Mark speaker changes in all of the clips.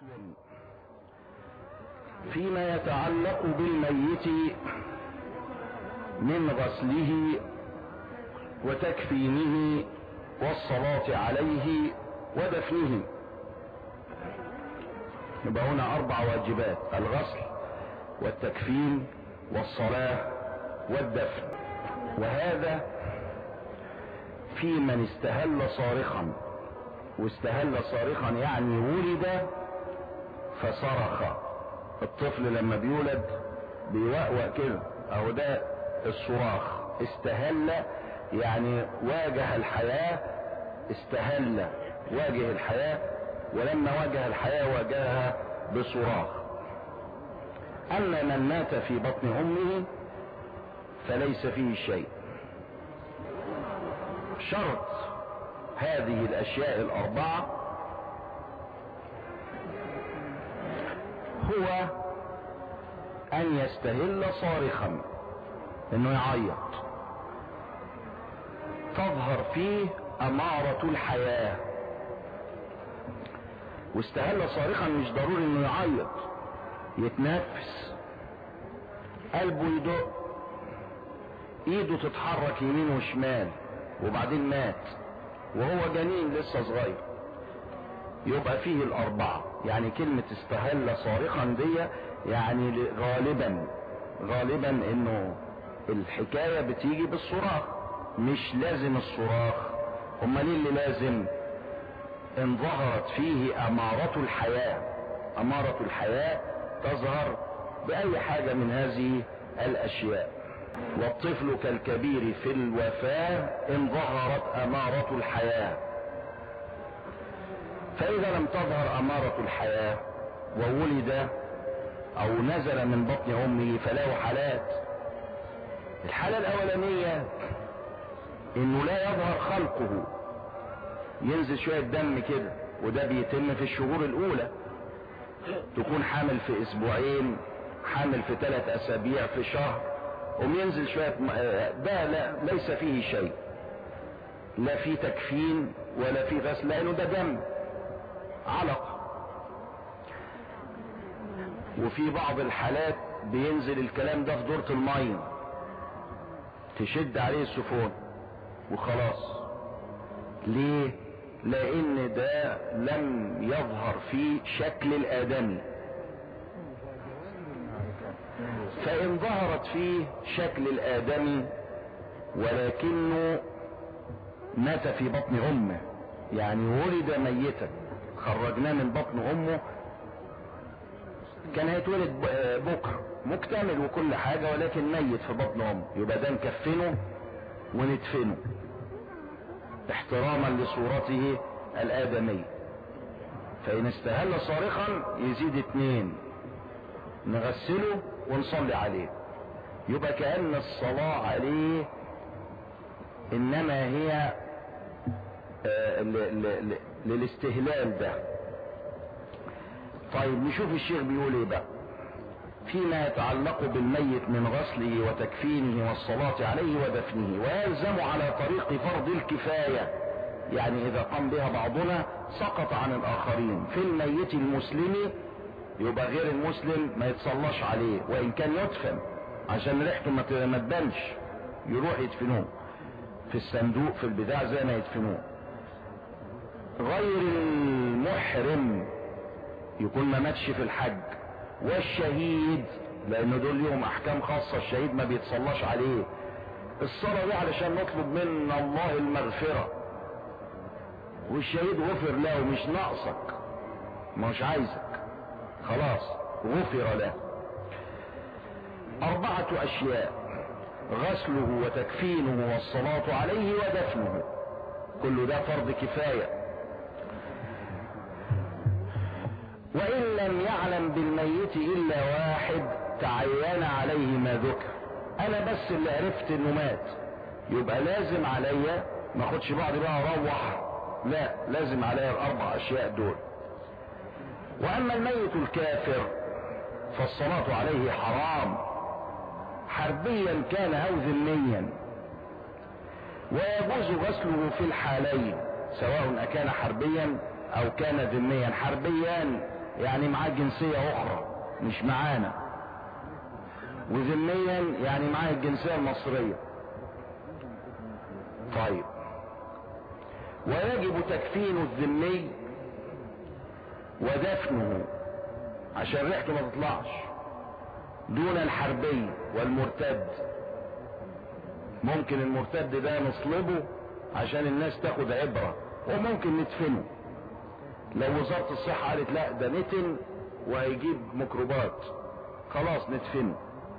Speaker 1: فيما يتعلق بالميت من غسله وتكفينه والصلاة عليه ودفنه يبقى هنا اربع واجبات الغسل والتكفين والصلاة والدفن وهذا في من استهل صارخا واستهل صارخا يعني ولد فصرخ الطفل لما بيولد بيوقوق كده او ده الصراخ استهل يعني واجه الحياة استهل واجه الحياة ولما واجه الحياة واجهها بصراخ اما من مات في بطن امه فليس فيه شيء شرط هذه الاشياء الاربعة هو ان يستهل صارخا انه يعيط تظهر فيه امارة الحياة واستهل صارخا مش ضروري انه يعيط يتنفس قلبه يدق ايده تتحرك يمين وشمال وبعدين مات وهو جنين لسه صغير يبقى فيه الاربعة يعني كلمة استهل صارخا دي يعني غالبا غالبا انه الحكاية بتيجي بالصراخ مش لازم الصراخ امال ايه اللي لازم ان ظهرت فيه امارة الحياة امارة الحياة تظهر باي حاجة من هذه الاشياء والطفل كالكبير في الوفاة ان ظهرت امارة الحياة فاذا لم تظهر امارة الحياة وولد او نزل من بطن امه فله حالات الحالة الاولانية انه لا يظهر خلقه ينزل شوية دم كده وده بيتم في الشهور الاولى تكون حامل في اسبوعين حامل في ثلاث اسابيع في شهر قوم ينزل شوية ده لا ليس فيه شيء لا في تكفين ولا في غسل لانه ده دم علق وفي بعض الحالات بينزل الكلام ده في دورة المية تشد عليه السفون وخلاص ليه لان ده لم يظهر في شكل الادمي فان ظهرت فيه شكل الادمي ولكنه مات في بطن امه يعني ولد ميتا خرجناه من بطن امه كان هيتولد بكره مكتمل وكل حاجة ولكن ميت في بطن امه يبقى ده نكفنه وندفنه احتراما لصورته الادمية فان استهل صارخا يزيد اتنين نغسله ونصلي عليه يبقى كأن الصلاة عليه انما هي آه للاستهلال ده طيب نشوف الشيخ بيقول ايه بقى فيما يتعلق بالميت من غسله وتكفينه والصلاة عليه ودفنه ويلزم على طريق فرض الكفاية يعني اذا قام بها بعضنا سقط عن الاخرين في الميت المسلم يبقى غير المسلم ما يتصلاش عليه وان كان يدفن عشان ريحته ما تبانش يروح يدفنوه في الصندوق في البتاع زي ما يدفنوه غير المحرم يكون ما ماتش في الحج والشهيد لان دول ليهم احكام خاصة الشهيد ما بيتصلاش عليه الصلاة دي علشان نطلب من الله المغفرة والشهيد غفر له مش ناقصك مش عايزك خلاص غفر له اربعة اشياء غسله وتكفينه والصلاة عليه ودفنه كل ده فرض كفاية وإن لم يعلم بالميت إلا واحد تعين عليه ما ذكر أنا بس اللي عرفت إنه مات يبقى لازم عليا ما اخدش بعض بقى اروح لا لازم عليا الأربع أشياء دول وأما الميت الكافر فالصلاة عليه حرام حربيا كان أو ذميا ويجوز غسله في الحالين سواء أكان حربيا أو كان ذميا حربيا يعني معاه جنسية اخرى مش معانا وذميا يعني معاه الجنسية المصرية طيب ويجب تكفين الذمي ودفنه عشان ريحته ما تطلعش دون الحربي والمرتد ممكن المرتد ده نصلبه عشان الناس تاخد عبرة وممكن ندفنه لو وزارة الصحة قالت لا ده نتن وهيجيب ميكروبات خلاص ندفنه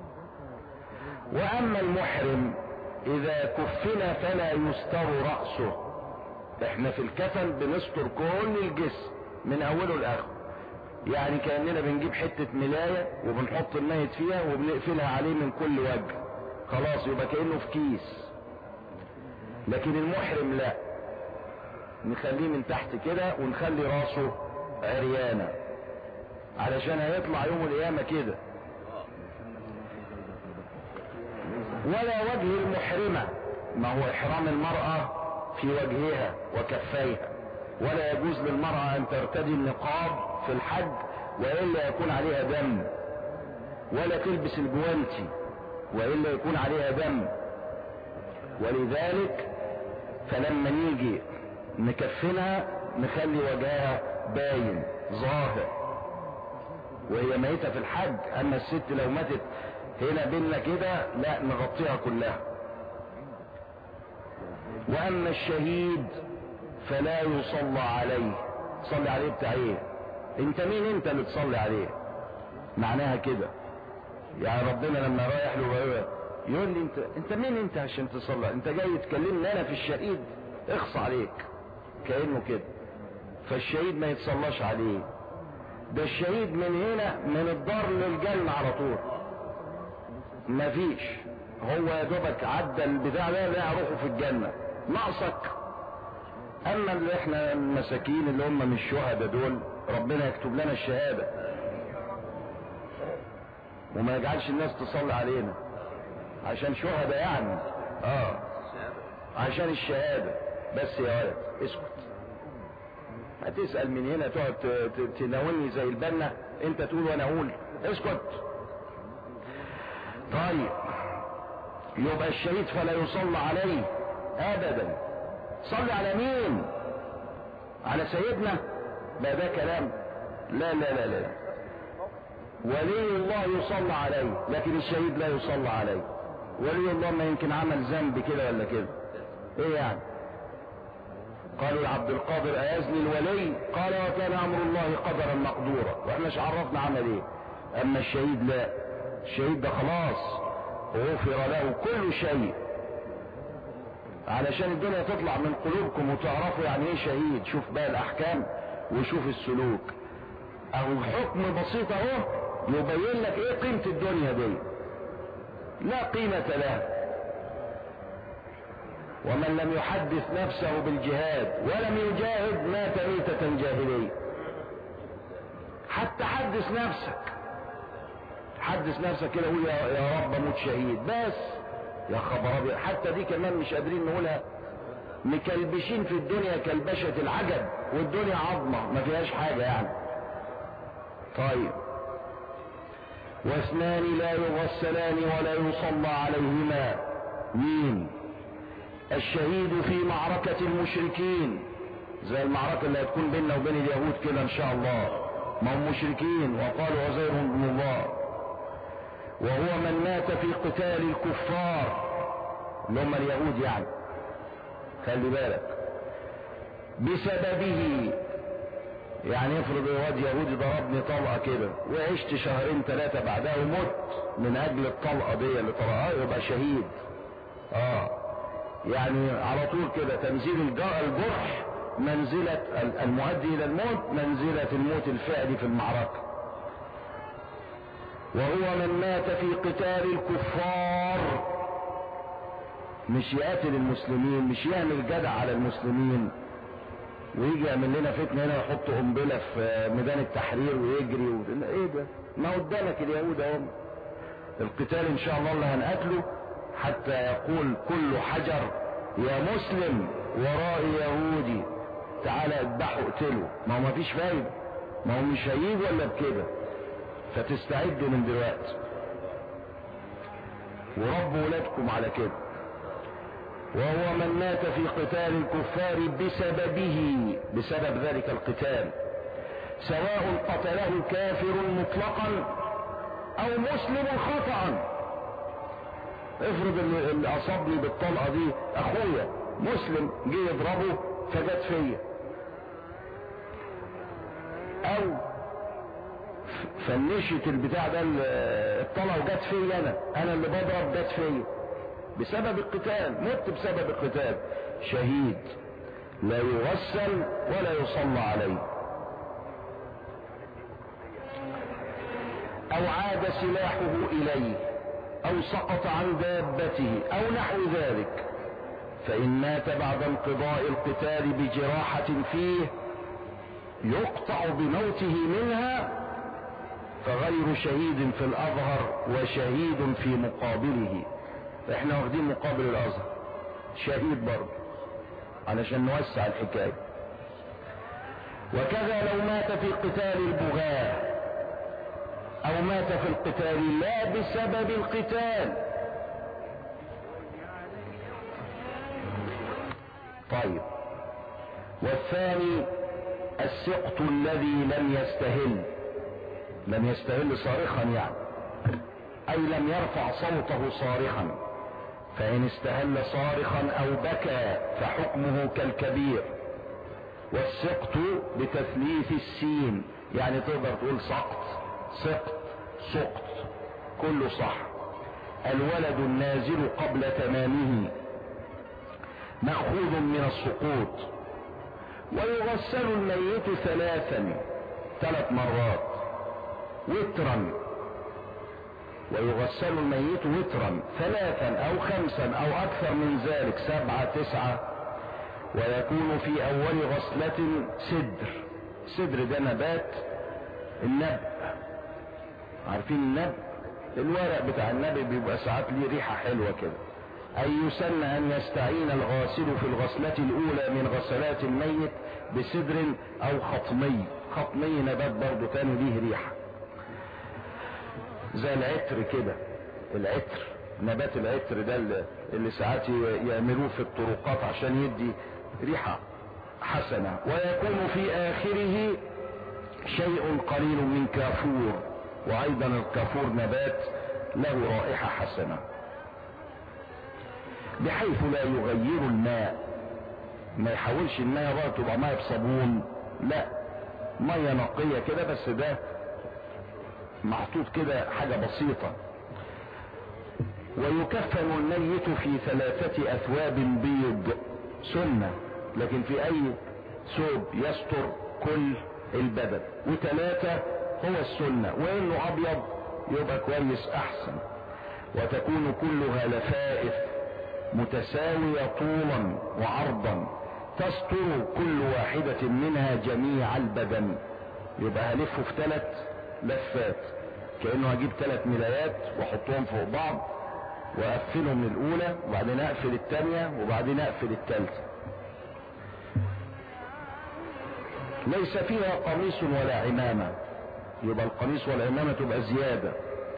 Speaker 1: واما المحرم اذا كفن فلا يستر رأسه احنا في الكفن بنستر كل الجسم من اوله لاخره يعني كأننا بنجيب حتة ملاية وبنحط الميت فيها وبنقفلها عليه من كل وجه خلاص يبقى كأنه في كيس لكن المحرم لا نخليه من تحت كده ونخلي راسه عريانة علشان هيطلع يوم القيامة كده ولا وجه المحرمة ما هو احرام المرأة في وجهها وكفيها ولا يجوز للمرأة ان ترتدي النقاب في الحج والا يكون عليها دم ولا تلبس الجوانتي والا يكون عليها دم ولذلك فلما نيجي نكفنها نخلي وجهها باين ظاهر وهي ميتة في الحج اما الست لو ماتت هنا بينا كده لا نغطيها كلها واما الشهيد فلا يصلى عليه صلي عليه بتاع ايه انت مين انت اللي تصلي عليه معناها كده يعني ربنا لما رايح له يقول لي انت انت مين انت عشان تصلي انت جاي تكلمني انا في الشهيد اخص عليك كانه كده فالشهيد ما يتصلاش عليه ده الشهيد من هنا من الدار للجنة على طول مفيش هو يا دوبك عدى البتاع ده لا روحه في الجنة ناقصك اما اللي احنا المساكين اللي هم مش شهداء دول ربنا يكتب لنا الشهادة وما يجعلش الناس تصلي علينا عشان شهداء يعني اه عشان الشهادة بس يا ولد اسكت هتسأل من هنا تقعد تناولني زي البنا انت تقول وانا اقول اسكت طيب يبقى الشهيد فلا يصلى عليه ابدا صلي على مين على سيدنا ده ده كلام لا لا لا لا ولي الله يصلى عليه لكن الشهيد لا يصلى عليه ولي الله ما يمكن عمل ذنب كده ولا كده ايه يعني قالوا عبد القادر ايزني الولي قال وكان امر الله قدرا مقدورا واحنا مش عرفنا عمل ايه اما الشهيد لا الشهيد ده خلاص غفر له كل شيء علشان الدنيا تطلع من قلوبكم وتعرفوا يعني ايه شهيد شوف بقى الاحكام وشوف السلوك اهو حكم بسيط اهو يبين لك ايه قيمة الدنيا دي لا قيمة لها ومن لم يحدث نفسه بالجهاد ولم يجاهد مات ميتة جاهلية حتى حدث نفسك حدث نفسك كده قول يا رب اموت شهيد بس يا خبر ابيض حتى دي كمان مش قادرين نقولها مكلبشين في الدنيا كلبشة العجب والدنيا عظمة ما فيهاش حاجة يعني طيب واثنان لا يغسلان ولا يصلى عليهما مين الشهيد في معركة المشركين زي المعركة اللي هتكون بيننا وبين اليهود كده ان شاء الله ما هم مشركين وقالوا عزير بن الله وهو من مات في قتال الكفار اللي هم اليهود يعني خلي بالك بسببه يعني افرض واد يهودي ضربني طلقه كده وعشت شهرين ثلاثه بعدها ومت من اجل الطلقه دي اللي طلقها يبقى شهيد اه يعني على طول كده تنزيل الجرح منزلة المؤدي الى الموت منزلة الموت الفعلي في المعركة وهو من مات في قتال الكفار مش يقاتل المسلمين مش يعمل جدع على المسلمين ويجي يعمل لنا فتنه هنا يحط قنبله في ميدان التحرير ويجري و... ايه ده؟ ما قدامك اليهود اهم القتال ان شاء الله اللي هنقتله حتى يقول كل حجر يا مسلم ورائي يهودي تعالى اذبحه اقتله ما هو مفيش فايده ما هو مش هيجي ولا بكده فتستعدوا من دلوقتي وربوا ولادكم على كده وهو من مات في قتال الكفار بسببه بسبب ذلك القتال سواء قتله كافر مطلقا او مسلم خطأ افرض اللي اصابني بالطلقة دي اخويا مسلم جه يضربه فجت فيا او فنشت البتاع ده الطلقة وجت فيا انا انا اللي بضرب جت فيا بسبب القتال مت بسبب القتال شهيد لا يغسل ولا يصلى عليه او عاد سلاحه اليه او سقط عن دابته او نحو ذلك فان مات بعد انقضاء القتال بجراحة فيه يقطع بموته منها فغير شهيد في الاظهر وشهيد في مقابله احنا واخدين مقابل الازهر شهيد برضه علشان نوسع الحكاية وكذا لو مات في قتال البغاة او مات في القتال لا بسبب القتال طيب والثاني السقط الذي لم يستهل لم يستهل صارخا يعني اي لم يرفع صوته صارخا فان استهل صارخا او بكى فحكمه كالكبير والسقط بتثليث السين يعني تقدر تقول سقط سقط سقط كله صح الولد النازل قبل تمامه مأخوذ من السقوط ويغسل الميت ثلاثا ثلاث مرات وترا ويغسل الميت وترا ثلاثا او خمسا او اكثر من ذلك سبعة تسعة ويكون في اول غسلة سدر سدر ده نبات النب عارفين النب الورق بتاع النبي بيبقى ساعات ليه ريحة حلوة كده اي يسن ان يستعين الغاسل في الغسلة الاولى من غسلات الميت بسدر او خطمي خطمي نبات برضه تاني ليه ريحة زي العطر كده العطر نبات العطر ده اللي, اللي ساعات يعملوه في الطرقات عشان يدي ريحة حسنة ويكون في اخره شيء قليل من كافور وايضا الكافور نبات له رائحة حسنة بحيث لا يغير الماء ما يحاولش الماء بقى تبقى ميه بصابون لا ميه نقية كده بس ده محطوط كده حاجة بسيطة ويكفن الميت في ثلاثة اثواب بيض سنة لكن في اي ثوب يستر كل البدن وثلاثة هو السنة وانه ابيض يبقى كويس احسن وتكون كلها لفائف متساوية طولا وعرضا تستر كل واحدة منها جميع البدن يبقى هلفه في ثلاث لفات كأنه هجيب ثلاث ملايات واحطهم فوق بعض واقفلهم من الاولى وبعدين اقفل الثانية وبعدين اقفل الثالثة ليس فيها قميص ولا عمامة يبقى القميص والعمامة تبقى زيادة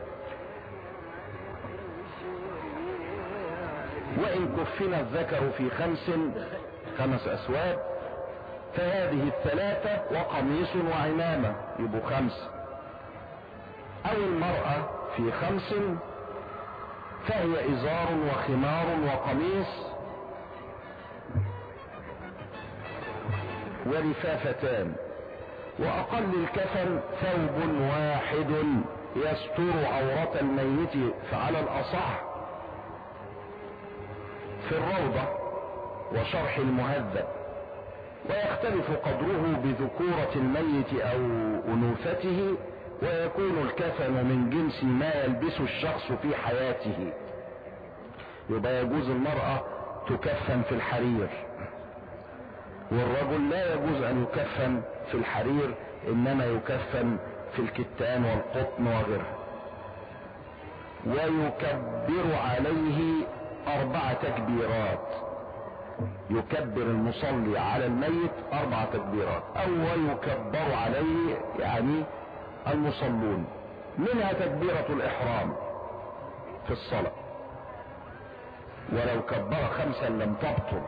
Speaker 1: وإن كفن الذكر في خمس خمس أسواب فهذه الثلاثة وقميص وعمامة يبقوا خمس أو المرأة في خمس فهي إزار وخمار وقميص ولفافتان وأقل الكفن ثوب واحد يستر عورة الميت فعلى الأصح في الروضة وشرح المهذب ويختلف قدره بذكورة الميت او انوثته ويكون الكفن من جنس ما يلبسه الشخص في حياته يبقى يجوز المرأة تكفن في الحرير والرجل لا يجوز ان يكفن في الحرير انما يكفن في الكتان والقطن وغيرها ويكبر عليه اربع تكبيرات يكبر المصلي على الميت اربع تكبيرات او يكبر عليه يعني المصلون منها تكبيرة الاحرام في الصلاة ولو كبر خمسا لم تبطل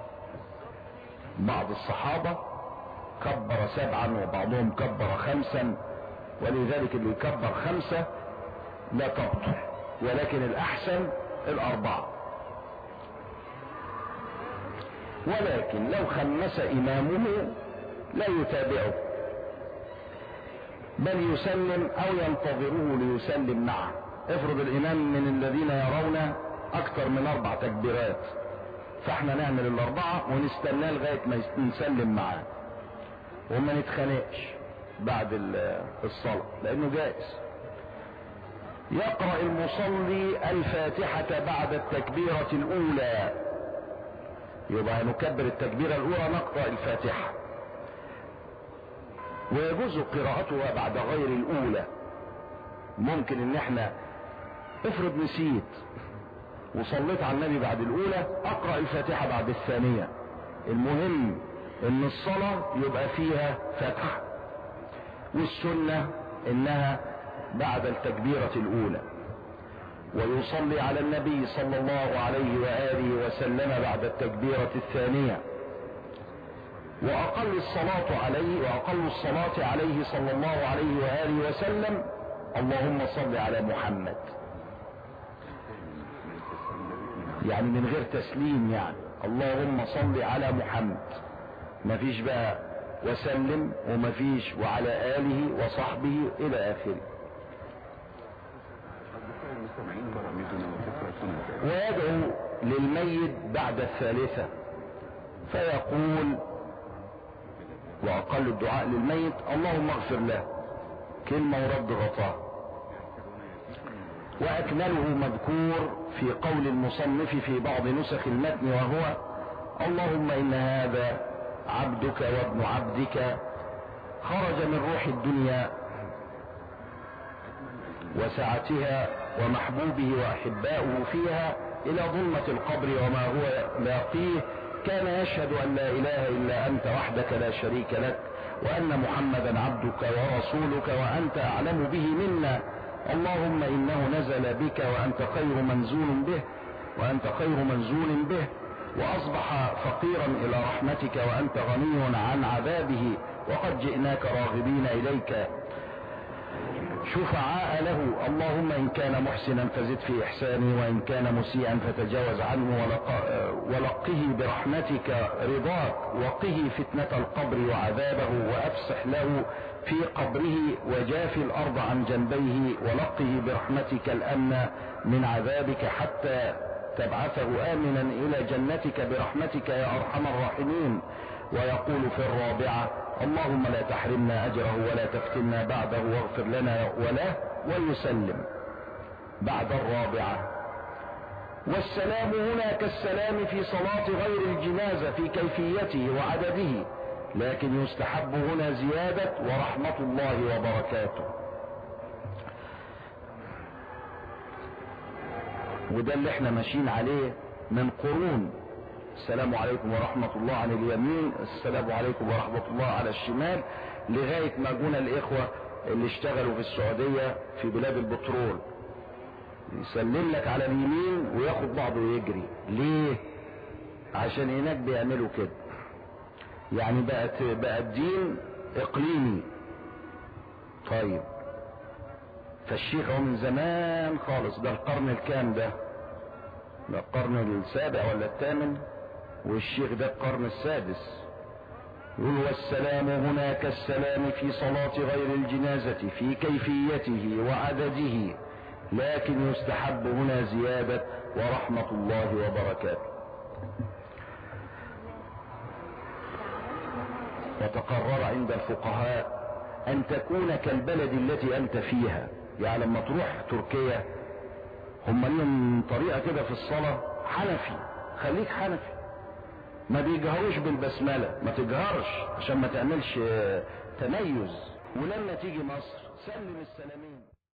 Speaker 1: بعض الصحابة كبر سبعا وبعضهم كبر خمسا ولذلك اللي يكبر خمسة لا تبطل ولكن الاحسن الاربعة ولكن لو خمس امامه لا يتابعه بل يسلم او ينتظره ليسلم معه افرض الامام من الذين يرون اكثر من اربع تكبيرات فاحنا نعمل الاربعة ونستناه لغاية ما نسلم معاه وما نتخانقش بعد الصلاة لانه جائز يقرأ المصلي الفاتحة بعد التكبيرة الاولى يبقى نكبر التكبيرة الاولى نقرأ الفاتحة ويجوز قراءتها بعد غير الاولى ممكن ان احنا افرض نسيت وصليت على النبي بعد الاولى اقرأ الفاتحة بعد الثانية المهم ان الصلاة يبقى فيها فتح والسنة انها بعد التكبيرة الاولى ويصلي على النبي صلى الله عليه وآله وسلم بعد التكبيرة الثانية وأقل الصلاة عليه وأقل الصلاة عليه صلى الله عليه وآله وسلم اللهم صل على محمد يعني من غير تسليم يعني اللهم صل على محمد مفيش بقى وسلم ومفيش وعلى آله وصحبه إلى آخره ويدعو للميت بعد الثالثة فيقول وأقل الدعاء للميت اللهم اغفر له كلمة ورد غطاه وأكمله مذكور في قول المصنف في بعض نسخ المتن وهو اللهم إن هذا عبدك وابن عبدك خرج من روح الدنيا وسعتها ومحبوبه واحباؤه فيها الى ظلمة القبر وما هو لاقيه كان يشهد ان لا اله الا انت وحدك لا شريك لك وان محمدا عبدك ورسولك وانت اعلم به منا اللهم انه نزل بك وانت خير منزول به وانت خير منزول به واصبح فقيرا الى رحمتك وانت غني عن عذابه وقد جئناك راغبين اليك شفعاء له اللهم ان كان محسنا فزد في احسانه وان كان مسيئا فتجاوز عنه ولقه برحمتك رضاك وقه فتنة القبر وعذابه وافسح له في قبره وجاف الارض عن جنبيه ولقه برحمتك الامن من عذابك حتى تبعثه امنا الى جنتك برحمتك يا ارحم الراحمين ويقول في الرابعة اللهم لا تحرمنا اجره ولا تفتنا بعده واغفر لنا وله ويسلم بعد الرابعة والسلام هنا كالسلام في صلاة غير الجنازة في كيفيته وعدده لكن يستحب هنا زيادة ورحمة الله وبركاته وده اللي احنا ماشيين عليه من قرون السلام عليكم ورحمة الله عن اليمين السلام عليكم ورحمة الله على الشمال لغاية ما جونا الإخوة اللي اشتغلوا في السعودية في بلاد البترول يسلم لك على اليمين وياخد بعضه ويجري ليه عشان هناك بيعملوا كده يعني بقت بقى الدين اقليمي طيب فالشيخ هو من زمان خالص ده القرن الكام ده ده القرن السابع ولا الثامن والشيخ ده القرن السادس يقول والسلام هنا كالسلام في صلاة غير الجنازة في كيفيته وعدده لكن يستحب هنا زيادة ورحمة الله وبركاته وتقرر عند الفقهاء ان تكون كالبلد التي انت فيها يعني لما تروح تركيا هم لهم طريقة كده في الصلاة حنفي خليك حنفي ما بيجهروش بالبسملة ما تجهرش عشان ما تعملش تميز ولما تيجي مصر سلم السلامين